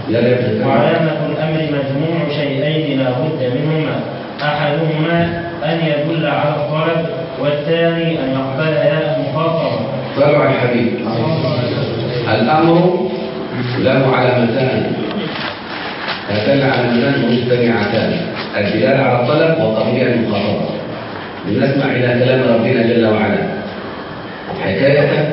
يلا يا ابن وعلامة الأمر مجموع شيئين لا بد منهما أحدهما أن يدل على الطلب والثاني أن يقبل ياء المخاطبة صلوا على الحبيب الأمر له علامتان هاتان العلامتان مجتمعتان الدلالة على الطلب وقضية المخاطبة لنسمع إلى كلام ربنا جل وعلا حكاية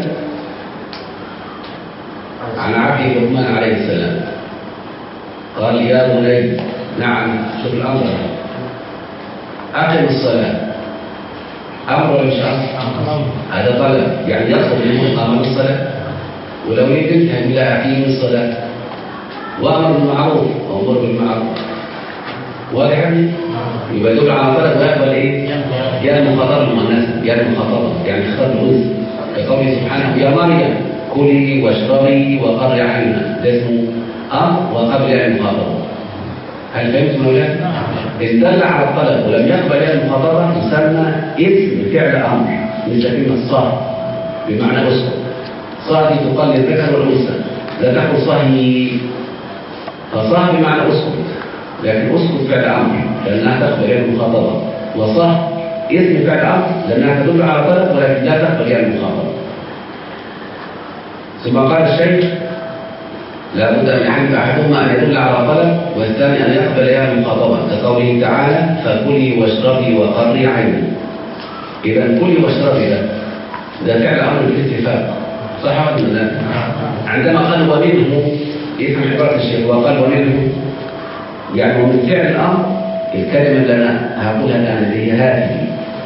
عن عبد لقمان عليه السلام قال يا بني نعم شوف الأمر أقم الصلاة أمر ولا مش أمر؟ هذا طلب يعني يطلب منه إقامة الصلاة ولو ندمت إلى أقيم الصلاة وأمر بالمعروف وأمر بالمعروف واضح يعني؟ يبقى يدل على طلب ويقبل إيه؟ يا المخاطبة المؤنثة يا المخاطبة يعني اختار الرزق كقوله سبحانه يا مريم كلي واشربي وقري عينا ده اسمه أمر وقبل يا المخاطبة هل فهمتم ولا لا؟ إن دل على الطلب ولم يقبل يا المخاطبة يسمى اسم فعل أمر مثل كلمة الصهر بمعنى اسكت صهر تقال للذكر والأنثى لا تقل صهي فصهر بمعنى اسكت لكن اسكت فعل أمر لأنها تقبل يا المخاطبة وصهر اسم فعل أمر لأنها تدل على طلب ولكن لا تقبل يا المخاطبة ثم قال الشيخ لا بد أن يحدث أحدهما أن يدل على طلب والثاني أن يقبل يا المخاطبة كقوله تعالى فكلي واشربي وقري عيني إذا كلي واشربي ده ده فعل أمر بالاتفاق صح ولا لا؟ عندما قال ومنه يفهم عبارة الشيخ وقال ومنه يعني ومن فعل الأمر الكلمة اللي أنا هقولها الآن اللي هي هذه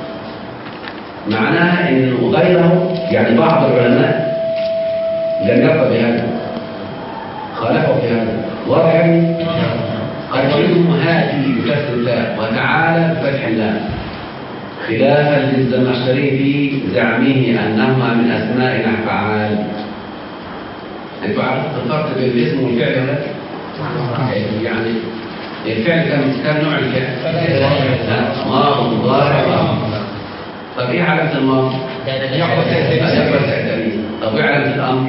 معناها إنه غيره يعني بعض العلماء لم يرضى بهذا خالفوا في هذا واضح قد ومنهم هذه بكسر التاء وتعالى بفتح اللام خلافا للزمخشري في زعمه انهما من اسماء الافعال انتوا عرفتوا الفرق بين الاسم والفعل ولا يعني الفعل كم كم نوع الفعل؟ ماضي مضارع طب ايه علامه الماضي؟ يقبل تأتي طب ايه علامه الامر؟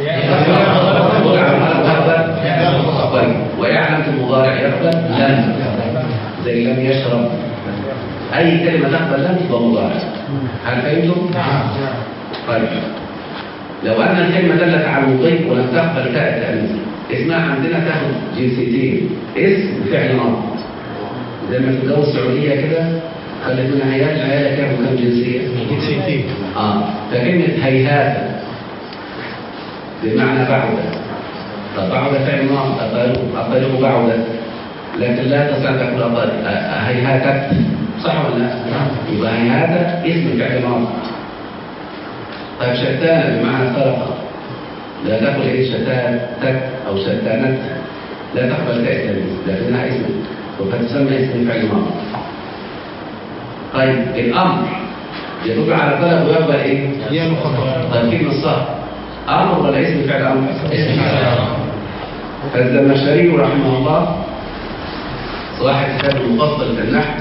طيب ويعلم المضارع يقبل لم زي لم يشرب اي كلمه تقبل لم تبقى مضارع هل فهمتم؟ طيب لو ان الكلمه دلت على المضيف ولم تقبل تاء التانيث اسمها عندنا تاخد جنسيتين اسم وفعل ماضي زي ما تتجوز السعوديه كده خلت من عيال عيالك كام كم جنسيه؟ جنسيتين اه فكلمه هيهات بمعنى بعودة طب بعودة فعل ماضي أقبله بعودة لكن لا تستطيع أن تقول أقبل هيهاتت صح ولا لا؟ يبقى هيهات اسم فعل ماضي طيب شتان بمعنى سرقة لا تقل إيه شتاتك أو شتانت لا تقبل تاء التلميذ لكنها اسم وقد تسمى اسم فعل ماضي طيب الأمر يدل على طلب ويقبل إيه؟ هي المخاطبة طيب كلمة صح أمر ولا اسم فعل أمر؟ اسم فعل أمر. فالزمخشري رحمه الله صاحب كتاب المفصل في النحو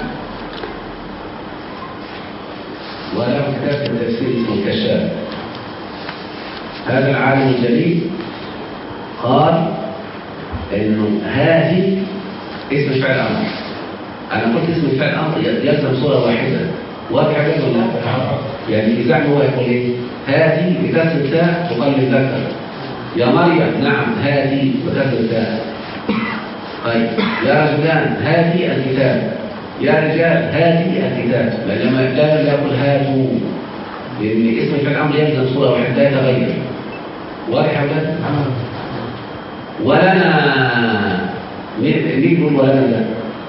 وله كتاب في التفسير اسمه الكشاف هذا العالم الجليل قال انه هذه اسم فعل امر انا قلت اسم فعل امر يلزم صوره واحده واضحه كده ولا لا؟ يعني اذا هو يقول ايه هذه بكسر التاء تقال للذكر يا مريم نعم هذه بكسر التاء طيب يا رجلان هذه الكتاب يا رجال هذه الكتاب لما لا يقول هاتوا لان اسم فعل الامر يلزم صوره واحده لا يتغير واضح يا اولاد؟ ولنا مين مين يقول ولنا ده؟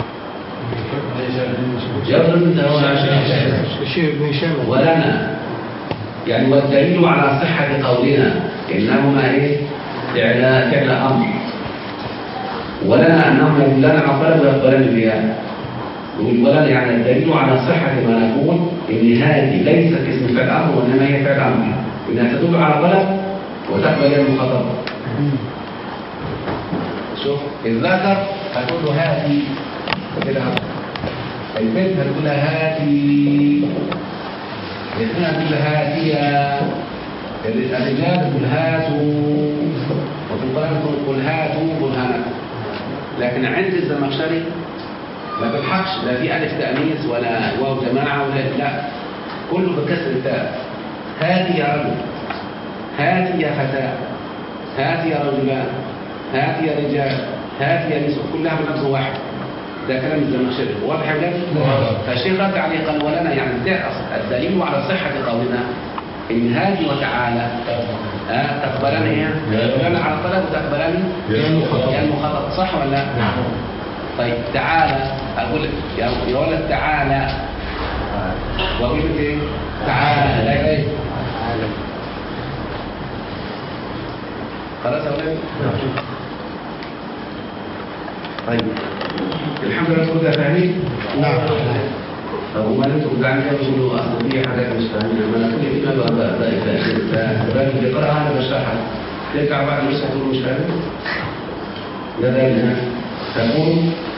جابر انت هو الشيء ابن هشام ولنا يعني والدليل على صحة قولنا إنهما إيه؟ فعل فعل أمر ولنا أنهما يدلان على الطلب ويقبلان بها يقول ولنا يعني الدليل على صحة ما نقول إن هذه ليست اسم فعل أمر وإنما هي فعل أمر إنها تدل على طلب وتقبل المخاطبة شوف الذكر هتقول له هذه كده البنت هتقول لها هاتي الاثنين هتقول لها هاتيا الرجال تقول هاتوا وفي القرآن تقول هاتوا برهانكم لكن عند الزمخشري ما بيلحقش لا في الف تانيث ولا واو جماعه ولا لا كله بكسر التاء هاتي يا رجل هاتي يا فتاه هاتي يا رجلان هاتي يا رجال هاتي يا نسوة كلها بلفظ واحد ده كلام الزمخشري واضح يا ولاد؟ فالشيخ رد عليه قال ولنا يعني الدليل على صحة قولنا إن هذه وتعالى آه تقبلني ايه؟ تقبلني على الطلب وتقبلني يا المخاطب. يا المخاطب صح ولا لا؟ نعم طيب تعالى أقول لك يا يا ولد تعالى وأقول لك إيه؟ تعالى خلاص يا ولد؟ طيب الحمد لله كل ده فاهمين؟ نعم طب وما انتوا قاعدين تقولوا اصل في حاجات مش فاهمينها ما انا كل كلمه بقى بقى بقى الراجل بيقراها انا بشرحها ترجع بعد نص تقول مش فاهم ده ده اللي تقول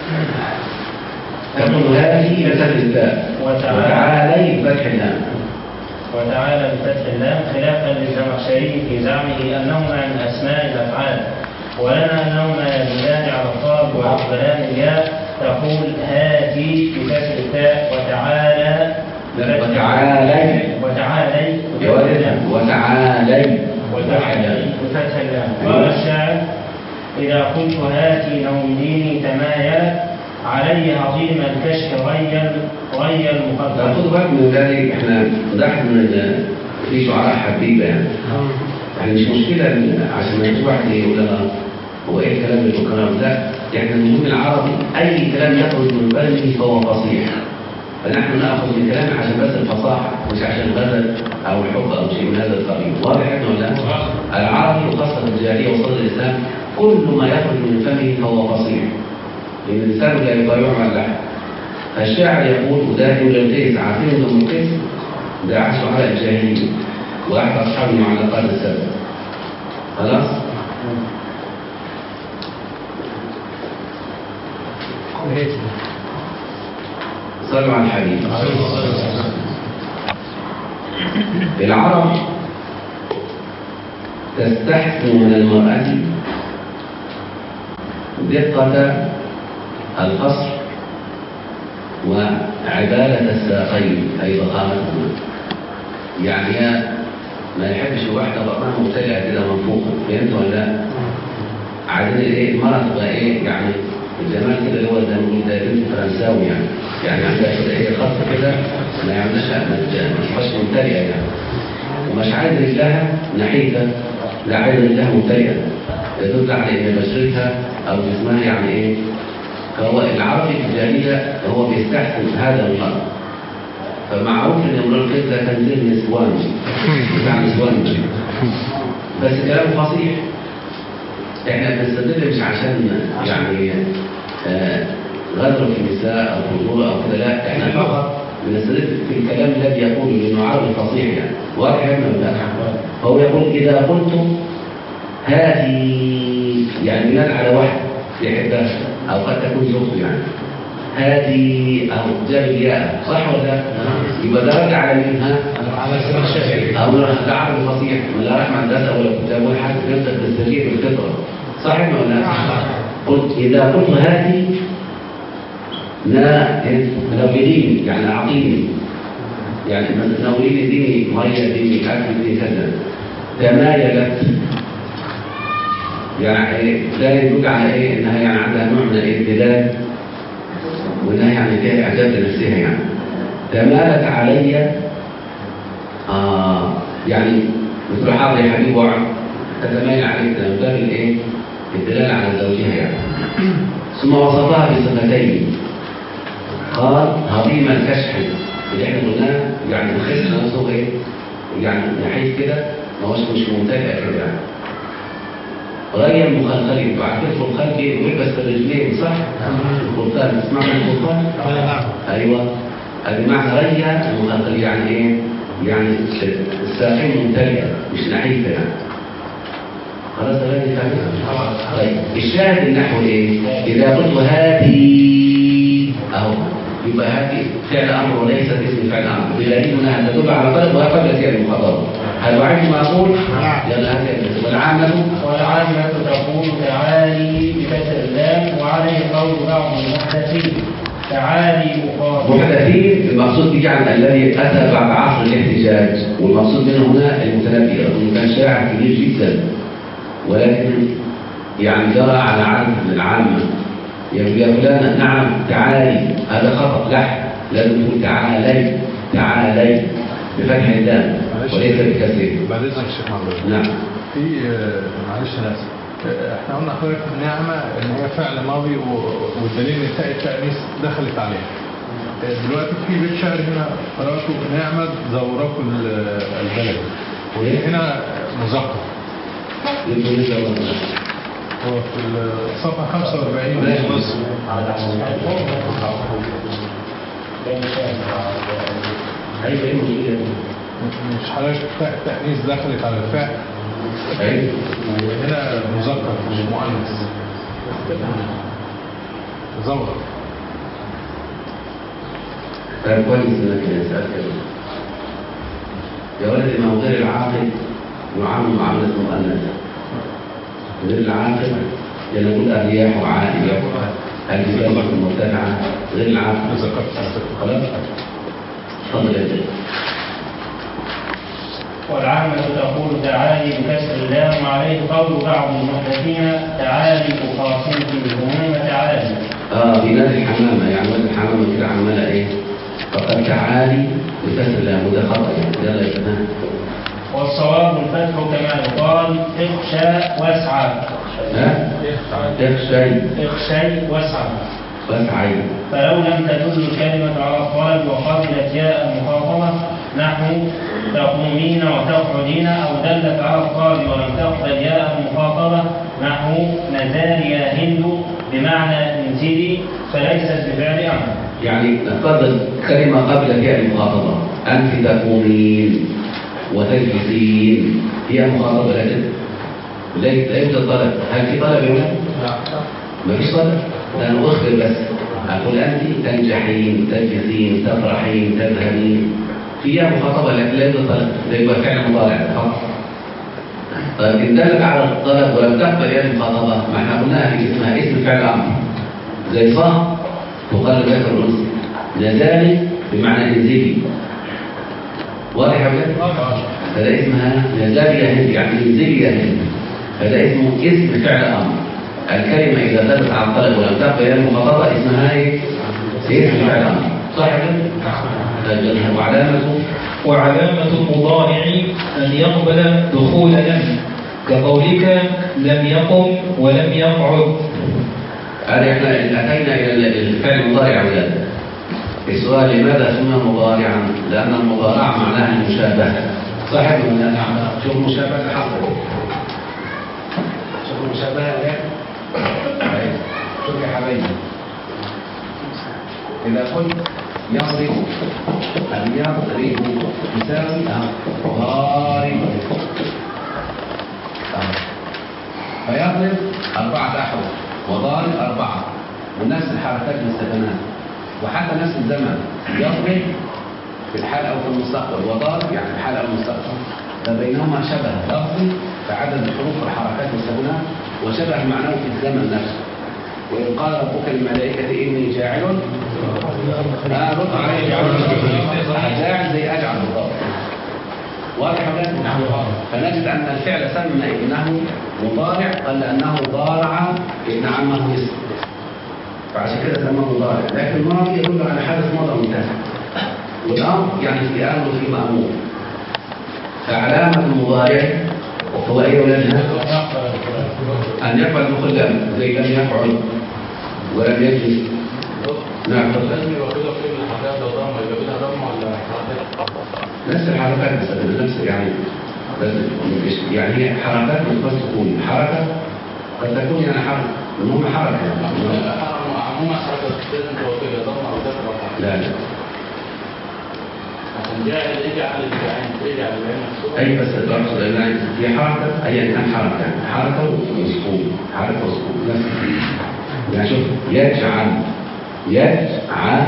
تقول هذه بفتح الباء وتعالي بفتح اللام وتعالى بفتح اللام خلافا للزمخشري في زعمه انهما من اسماء الافعال ولنا انهما يدلان على الطلب ويقبلان الياء تقول هاتي بكسر التاء وتعالى لا، وتعالي. وتعالي يا ولد وتعالي وتعالي بفتح اللام قال الشاعر إذا قلت هاتي نوميني تمايل علي عظيم الكشف ريا ريا خد المقدر بالك من ذلك احنا ضحك من ال- في شعراء حبيبه يعني يعني مش مشكلة إن- عشان ما يجيش واحد يقول لنا هو ايه الكلام اللي بيتكرر ده؟ يعني المهم العربي اي كلام يخرج من فمه فهو فصيح. فنحن ناخذ من كلامه عشان بس الفصاحه مش عشان الغزل او الحب او شيء من هذا القبيل، واضح احنا ولا لا؟ العربي وخاصه الجاهليه وصدر الاسلام كل ما يخرج من فمه فهو فصيح. لان الانسان لا يضيع على اللحم. فالشاعر يقول وده ابن القيس عارفين ابن القيس؟ ده احد شعراء الجاهليه واحد اصحاب المعلقات السبع. خلاص؟ صلوا على الحبيب العرب تستحسن من المرأة دقة القصر وعبالة الساقين أي ضخامتهما يعني هي ما يحبش واحدة بطنها مبتلعة كده منفوخة فهمت ولا لا؟ عايزين ايه المرأة تبقى ايه يعني الجمال كده اللي هو زي ما بنقول ده بنت فرنساوي يعني يعني عندها كده هي خط كده ما يعملش ما تبقاش ممتلئة يعني ومش عايز رجلها نحيفة لا عايز رجلها ممتلئة يدل على ان بشرتها او جسمها يعني ايه فهو العربي في الجاهلية هو بيستحسن هذا المرأة فمعروف ان امرؤ القيس ده كان زي نسوان بتاع نسوان بس كلامه فصيح احنا بنستدل مش عشان يعني آه، غدر في النساء او فضول او كده لا احنا فقط بنستدل في الكلام الذي يقوله لانه عربي فصيح يعني واضح يا ابن ولا لا؟ فهو يقول اذا قلت هذه يعني بناء على واحد يحبها او قد تكون زوجته يعني هذه او جاب الياء صح ولا لا؟ يبقى ده راجع على مين ها؟ على السنة الشافعي أو ده عربي فصيح ولا راح مدرسة ولا كتاب ولا حاجة نفسك تستجيب بالفطرة صح ولا لا؟ قلت إذا قلت هاتي لا نوليني يعني أعطيني يعني مثلا نوليني ديني مية ديني أكل ديني كذا تمايلت يعني إيه؟ ده يدل على إيه؟ إنها يعني عندها نوع من الابتلاء وإنها يعني فيها إعجاب لنفسها يعني تمالت علي آه يعني مثل حاضر يا حبيب وعد تتمايل عليك من باب الايه؟ الدلاله على زوجها يعني ثم وصفها بصفتين قال هضيم الكشح اللي احنا قلناه يعني الخصر نفسه ايه؟ يعني نحيف كده ما هوش مش ممتلئ كده يعني غير مخلخلين وعارفين الخلخال ايه؟ بيلبس في الرجلين صح؟ الخلخال تسمعوا عن الخلخال؟ نعم ايوه بمعنى ريا المخلخل يعني ايه يعني الساقين ممتلئه مش نحيفه يعني خلاص يا غالي فاهم طيب الشاهد النحو ايه اذا قلت هاتي اهو يبقى هاتي فعل امر وليست اسم فعل امر بدليل انها تدل على طلب وهي قبل سير المخاطبه هل وعيت ما اقول نعم. يلا هاتي والعامه والعامة تقول تعالي بكسر اللام وعلى وعليه قول بعض المحدثين تعالي أقاتل محدثين المقصود به يعني الذي اتى بعد عصر الاحتجاج والمقصود منه هنا المتنبي رغم كان شاعر كبير جدا ولكن يعني جرى على عدد من العامه يقول يا فلان نعم تعالي هذا خطا لحن لازم تقول تعالي تعالي بفتح اللام معلش. وليس بكسره بعد اذنك يا شيخ محمد نعم في آه، معلش انا اسف آه، احنا قلنا حضرتك النعمه ان هي فعل ماضي و- والدليل ان تاء التانيث دخلت عليها آه، دلوقتي في بيت شعر هنا قراته نعمه زورق ال- البلد وهنا مذكر يقول لك والله. هو في الصفحه 45 ماشي. نص ايوه ايوه ايوه مش حضرتك تاء التانيث دخلت على الفعل ايوه وهنا مذكر مش مؤنث زورق طيب كويس انك سالت كده يا ولدي ما هو غير العاقل يعامل معامله مؤنثه غير العاقل يعني نقول الرياح عاليه الجبال مرتفعه غير العاقل ذكرت خلاص تفضل يا شيخ والعامة تقول تعالي بكسر اللام وعليه قول بعض المحدثين تعالي أقاتلك الهموم تعالي اه في نادي الحمامه يعني ولد الحمامه كده عماله ايه فقد تعالي بكسر اللام وده خطا يعني ده لا يتفهم والصواب الفتح كما يقال اخشى واسعى ها اخشي اخشي واسعى واسعي فلو لم تدل الكلمة على الطلب وقبلت ياء المخاطبة نحو تقومين وتقعدين أو دلت على الطلب ولم تقبل ياء المخاطبة نحو نزال يا هند بمعنى انزلي فليست بفعل أمر يعني نفترض كلمة قبل فيها المخاطبة أنت تقومين وتجلسين هي مخاطبة لكن ليس لا يوجد طلب هل في طلب يا ولد؟ ما فيش طلب ده أنا أخبر بس أقول أنت تنجحين تجلسين تفرحين تذهبين فيها مخاطبة لكن لا يوجد طلب ده يبقى فعل مضارع فقط طيب إن دلت على الطلب ولم تقبل هي المخاطبة ما احنا قلناها في اسمها اسم فعل أمر زي صاه تقال ذكر الأنثى نزالي بمعنى انزلي واضح يا ولاد؟ فده اسمها نزالي يا هند يعني انزلي يا هند فده اسمه اسم فعل أمر الكلمة إذا دلت على الطلب ولم تقبل هي المخاطبة اسمها ايه؟ اسم فعل أمر صح يا ولاد؟ طيب، وعلامة وعلامة المضارع أن يقبل دخول لم كقولك لم يقم ولم يقعد هذا احنا اتينا الى الفعل المضارع يا اولاد السؤال لماذا سمي مضارعا؟ لان المضارعه معناها المشابهه صاحب من شوف مشابهه الحق شوف المشابهه ده طيب، شوف يا حبايبي اذا قلت يضرب اليضرب يساوي ضارب فيضرب أربعة أحرف وضارب أربعة ونفس الحركات والسكنات وحتى نفس الزمن يضرب في الحال أو في المستقبل وضارب يعني في الحال أو المستقبل فبينهما شبه لفظي في عدد الحروف والحركات والسكنات وشبه معنوي في الزمن نفسه وإن قال ربك للملائكة إني جاعل آه رد عليه جاعل زي أجعل بالضبط واضح يا ولاد؟ فنجد أن الفعل سمى ابنه مضارع قال لأنه ضارع ابن عمه اسم فعشان كده سماه مضارع لكن الماضي يدل على حدث مضى منتهى والأمر يعني في أمر في مأمور فعلامة المضارع هو أي ولادنا أن يقبل دخول لم زي لم يقعد ولم يجلس نعم نفس الحركات بس نفس يعني بس مش- يعني هي حركات مش بس تكون حركة قد تكون يعني حركة المهم حركة لا لا أي بس الأقصد أن هي حركة أيا كان حركة حركة وسكون حركة وسكون نفس يعني شوف يجعل يجعل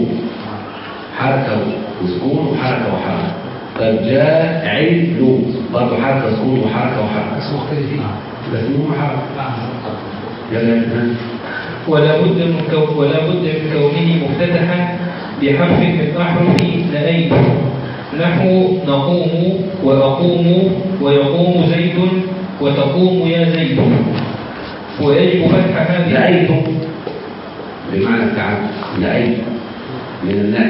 حركة وسكون وحركة وحركة طيب جاعل برضه حركة وسكون وحركة وحركة بس مختلفين بس المهم حركة يلا يا فندم. ولا بد من كو ولا بد من كونه مفتتحا بحرف من أحرف نأيت نحو نقوم وأقوم ويقوم زيد وتقوم يا زيد ويجب فتح هذه نأيت بمعنى التعب نأيت من النأي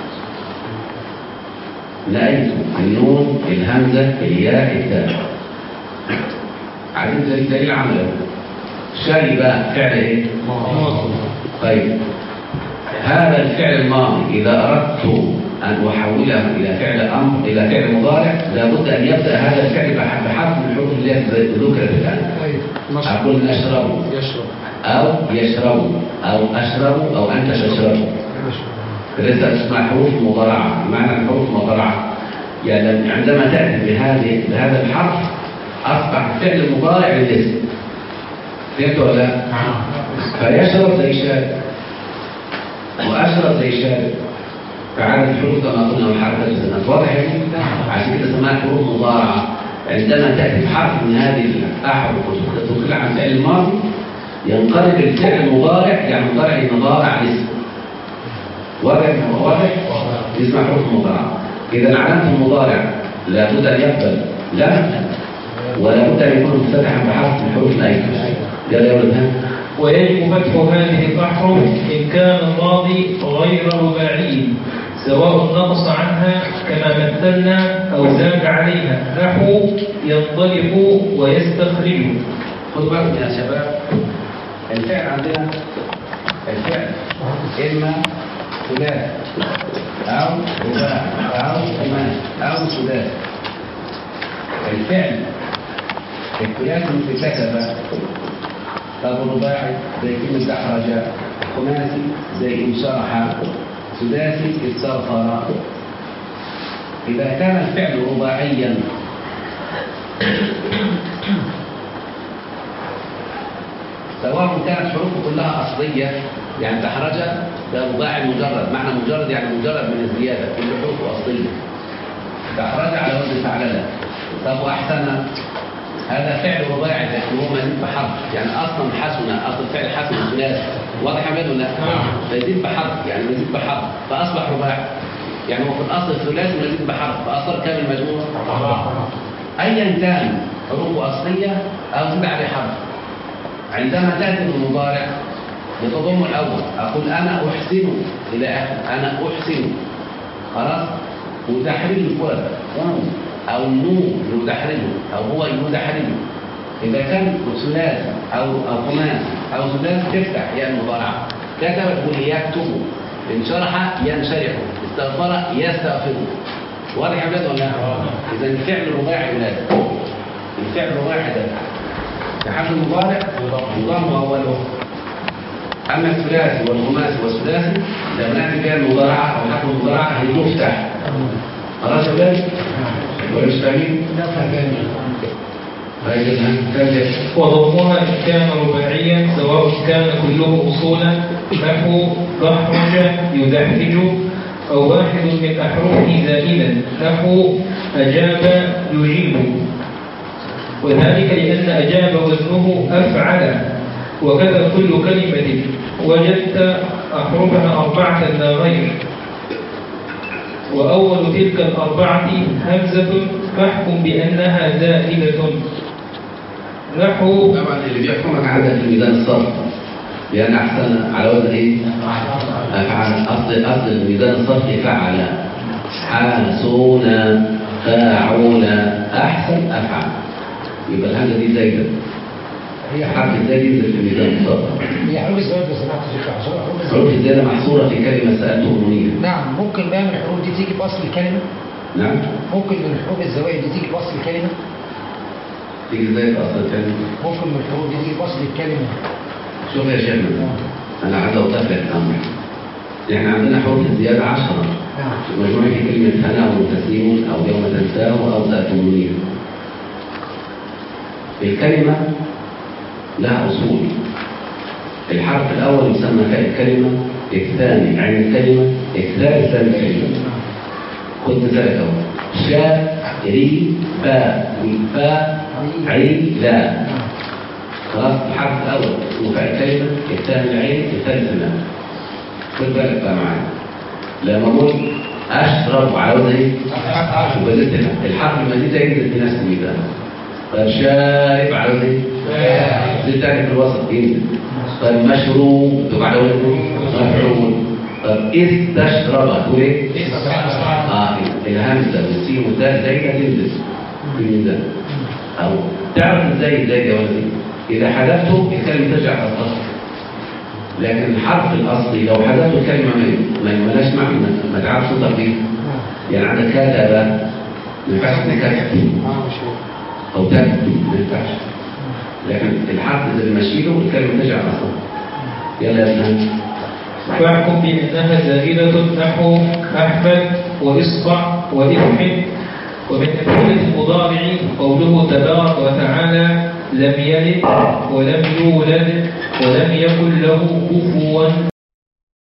نأيت النون الهمزة الياء التاء عايزين زي دليل عمله شرب فعل ايه؟ طيب هذا الفعل الماضي إذا أردت أن أحوله إلى فعل أمر إلى فعل مضارع لابد أن يبدأ هذا الفعل بح- بحرف من الحروف التي ذكرت الآن طيب أقول نشرب يشرب أو يشرب أو أشرب أو أنت تشرب لسه اسمها حروف مضارعة معنى الحروف مضارعة يعني عندما تأتي بهذه بهذا الحرف أصبح فعل مضارع للاسم فهمت ولا لا؟ فيشرب زي شارب وأشرب زي شارب فعدد الحروف كما قلنا والحركة السنة واضح يعني؟ عشان كده اسمها حروف مضارعة عندما تأتي بحرف من هذه الأحرف وتدخل عن فعل الماضي ينقلب الفعل المضارع يعني مضارع المضارع الاسم واضح واضح اسمها حروف مضارعة إذا علامة المضارع لابد أن يقبل لا ولا بد أن يكون مفتتحا بحرف من حروف الأيكة يلا يا ولد ها ويجب فتح هذه الأحرف إن كان الماضي غير رباعي سواء نقص عنها كما مثلنا أو زاد عليها نحو ينطلق ويستخرج خدوا بالكم يا شباب الفعل عندنا الفعل إما ثلاثي أو رباعي أو ثماني أو سداسي الفعل الثلاثي مثل كتب طب الرباعي زي كلمة دحرج خماسي زي انشرح سداسي استغفر إذا كان الفعل رباعيا سواء كانت حروفه كلها أصلية يعني دحرج ده رباعي مجرد معنى مجرد يعني مجرد من الزيادة كل حروفه أصلية دحرج على وزن فعللة طب وأحسن هذا فعل رباعي لكن هو مزيد بحرف يعني أصلا حسن أصل الفعل حسن ثلاثي واضح يا ولا لا؟ مزيد بحرف يعني مزيد بحرف فأصبح رباعي يعني هو في الأصل ثلاثي مزيد بحرف فأصبح كام المجموع؟ أيا كان حروفه أصلية أو زد عليه حرف عندما تأتي المضارع يتضم الأول أقول أنا أحسن إلى آخر أنا أحسن خلاص وتحرير الكواب أو النون يدحرجه أو هو يدحرجه إذا كان ثلاثي أو أو خماسي أو ثلاثي تفتح يا المضارعة كتب تقول يكتب انشرح ينشرح استغفر يستغفر واضح يا ولاد ولا لا؟ إذا الفعل الرباعي لازم الفعل الرباعي ده تحرك المضارع يضم أوله أما الثلاثي والخماسي والسداسي لما نأتي بها المضارعة أو حرف المضارعة هي تفتح خلاص يا ولاد؟ ولا مش فاهمين؟ طيب إذا ترجع وضمها إن كان رباعيا سواء كان كله أصولا نحو دحرج يدحرج أو واحد من أحرفه زائدا نحو أجاب يجيب وذلك لأن أجاب وزنه أفعل وكذا كل كلمة وجدت أحرفها أربعة لا غير وأول تلك الأربعة همزة فاحكم بأنها زائدة نحو طبعا اللي بيحكمك عندك في ميزان الصرف لأن أحسن على وزن إيه؟ أفعل أصل أصل ميزان الصرف فعل حاسون فاعون أحسن أفعل يبقى الهمزة دي زايدة هي حرف الزايد ينزل في ميزان الصرف هي حروف الزواج بس سمعت شيخ عشان حروف حروف الزواج الزيادة محصورة في كلمة سألته منير نعم ممكن بقى من الحروف دي تيجي في اصل الكلمه نعم ممكن من حروف الزواج دي تيجي في اصل الكلمه تيجي زي أصل الكلمة ممكن من الحروف دي تيجي في اصل الكلمه شوف يا شيخنا أنا عايز أوضح لك الأمر إحنا عندنا حروف الزيادة عشرة نعم مجموعة كلمة هنا وتسليم أو يوم تنساه أو ذات منير الكلمة لها أصول الحرف الأول يسمى فاء الكلمة الثاني عين الكلمة الثالث لام الكلمة خد مثالك أهو شاء ري باء فاء عين لا نعم خلاص الحرف الأول وفاء الكلمة الثاني العين الثالث الماء خد بالك بقى معايا لما اقول اشرب على وزن ايه؟ وبدلت الحرف المزيد ده ينزل في نفس الميزان طيب شارب على وزن ايه؟ زدت تاني في الوسط ينزل طيب مشروب تبقى على وزن ايه؟ مفعول طب إذ تشرب هتقول ايه؟ اه الهمزة والسين والدال زي ما تنزل في الميزان أو تعرف ازاي ازاي يا ولدي؟ إذا حذفته الكلمة ترجع على الأصل لكن الحرف الأصلي لو حذفت الكلمة ما ما لهاش معنى ما تعرفش تنطق بيه يعني عندك كتب ما ينفعش تكتب اه مش هو أو تكتب ما ينفعش لكن الحرف إذا بنشيله الكلمة ترجع على الأصل يلا يا ابني فاحكم بأنها زائدة نحو أحمد وإصبع وإفحم ومن أمثلة المضارع قوله تبارك وتعالى لم يلد ولم يولد ولم يكن له كفوا